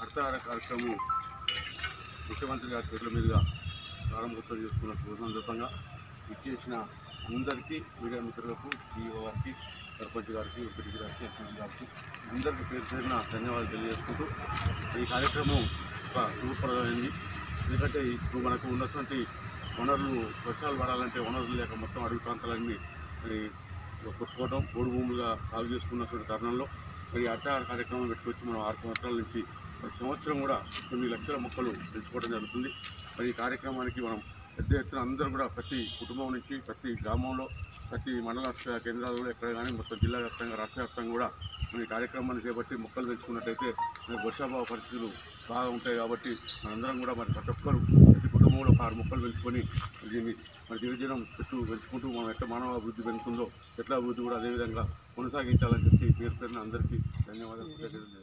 హరితహార కార్యక్రమం ముఖ్యమంత్రి గారి చేతుల మీదుగా ప్రారంభోత్సవం చేసుకున్న శుభ సందర్భంగా ఇచ్చేసిన అందరికీ మీడియా మిత్రులకు జీఓ గారికి సర్పంచ్ గారికి ఉపరి గారికి ఎస్ఎంసీ గారికి అందరికీ పేరు పేరున ధన్యవాదాలు తెలియజేసుకుంటూ ఈ కార్యక్రమం ఒక శుభప్రదమైంది ఎందుకంటే ఇప్పుడు మనకు ఉన్నటువంటి వనరులు వర్షాలు పడాలంటే వనరులు లేక మొత్తం అడవి ప్రాంతాలన్నీ మరి కొట్టుకోవడం బోడు భూములుగా సాగు చేసుకున్నటువంటి తరుణంలో మరి అట్టార కార్యక్రమం పెట్టుకొచ్చి మనం ఆరు సంవత్సరాల నుంచి ప్రతి సంవత్సరం కూడా కొన్ని లక్షల మొక్కలు పెంచుకోవడం జరుగుతుంది మరి ఈ కార్యక్రమానికి మనం పెద్ద ఎత్తున అందరూ కూడా ప్రతి కుటుంబం నుంచి ప్రతి గ్రామంలో ప్రతి మండల కేంద్రాల్లో ఎక్కడ కానీ మొత్తం జిల్లా వ్యాప్తంగా రాష్ట్ర వ్యాప్తంగా కూడా మన ఈ కార్యక్రమాన్ని చేపట్టి మొక్కలు పెంచుకున్నట్టయితే మనకి వర్షాభావ పరిస్థితులు బాగా ఉంటాయి కాబట్టి మనందరం కూడా మరి ప్రతి ఒక్కరు ప్రతి కుటుంబంలో ఒక ఆరు మొక్కలు పెంచుకొని దీన్ని మరి దినదినం చెట్టు పెంచుకుంటూ మనం ఎట్లా మానవ అభివృద్ధి పెరుగుతుందో చెట్ల అభివృద్ధి కూడా అదేవిధంగా కొనసాగించాలని చెప్పి పేరు పేరున అందరికీ ధన్యవాదాలు కృతజ్ఞతలు